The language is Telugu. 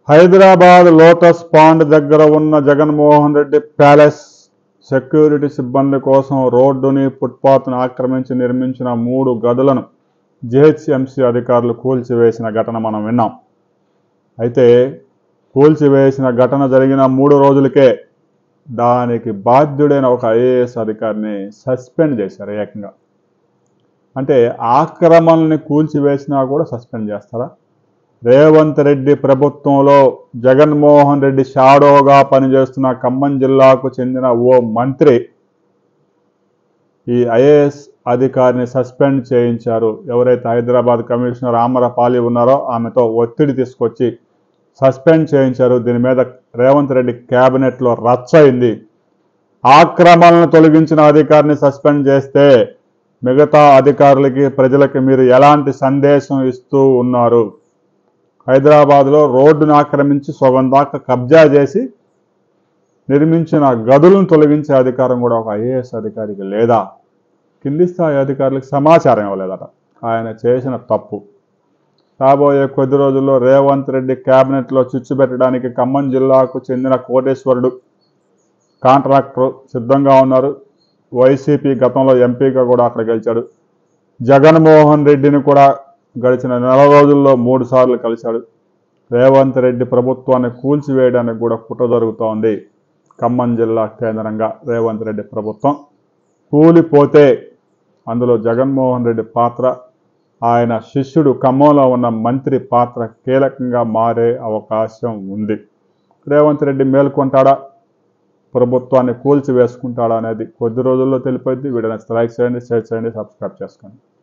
హైదరాబాద్ లోటస్ పాండ్ దగ్గర ఉన్న జగన్మోహన్ రెడ్డి ప్యాలెస్ సెక్యూరిటీ సిబ్బంది కోసం రోడ్డుని ఫుట్పాత్ను ఆక్రమించి నిర్మించిన మూడు గదులను జిహెచ్ఎంసీ అధికారులు కూల్చివేసిన ఘటన మనం విన్నాం అయితే కూల్చివేసిన ఘటన జరిగిన మూడు రోజులకే దానికి బాధ్యుడైన ఒక ఐఏఎస్ అధికారిని సస్పెండ్ చేశారు ఏకంగా అంటే ఆక్రమణని కూల్చివేసినా కూడా సస్పెండ్ చేస్తారా రేవంత్ రెడ్డి ప్రభుత్వంలో జగన్మోహన్ రెడ్డి షాడోగా పనిచేస్తున్న ఖమ్మం జిల్లాకు చెందిన ఓ మంత్రి ఈ ఐఏఎస్ అధికారిని సస్పెండ్ చేయించారు ఎవరైతే హైదరాబాద్ కమిషనర్ ఆమరపాలి ఉన్నారో ఆమెతో ఒత్తిడి తీసుకొచ్చి సస్పెండ్ చేయించారు దీని మీద రేవంత్ రెడ్డి క్యాబినెట్లో రచ్చ అయింది ఆక్రమణను తొలగించిన అధికారిని సస్పెండ్ చేస్తే మిగతా అధికారులకి ప్రజలకి మీరు ఎలాంటి సందేశం ఇస్తూ ఉన్నారు హైదరాబాద్లో రోడ్డును ఆక్రమించి సగం దాకా కబ్జా చేసి నిర్మించిన గదులను తొలగించే అధికారం కూడా ఒక ఐఏఎస్ అధికారికి లేదా కింది స్థాయి అధికారులకు సమాచారం ఇవ్వలేదట ఆయన చేసిన తప్పు రాబోయే కొద్ది రోజుల్లో రేవంత్ రెడ్డి క్యాబినెట్లో చిచ్చు పెట్టడానికి ఖమ్మం జిల్లాకు చెందిన కోటేశ్వరుడు కాంట్రాక్టర్ సిద్ధంగా ఉన్నారు వైసీపీ గతంలో ఎంపీగా కూడా అక్కడ గెలిచాడు జగన్మోహన్ రెడ్డిని కూడా గడిచిన నెల రోజుల్లో మూడు సార్లు కలిశాడు రేవంత్ రెడ్డి ప్రభుత్వాన్ని కూల్చివేయడానికి కూడా కుట్ర జరుగుతోంది ఖమ్మం జిల్లా కేంద్రంగా రేవంత్ రెడ్డి ప్రభుత్వం కూలిపోతే అందులో జగన్మోహన్ రెడ్డి పాత్ర ఆయన శిష్యుడు ఖమ్మంలో ఉన్న మంత్రి పాత్ర కీలకంగా మారే అవకాశం ఉంది రేవంత్ రెడ్డి మేల్కొంటాడా ప్రభుత్వాన్ని కూల్చివేసుకుంటాడా అనేది కొద్ది రోజుల్లో తెలిపోద్ది వీడియోని లైక్ చేయండి షేర్ చేయండి సబ్స్క్రైబ్ చేసుకోండి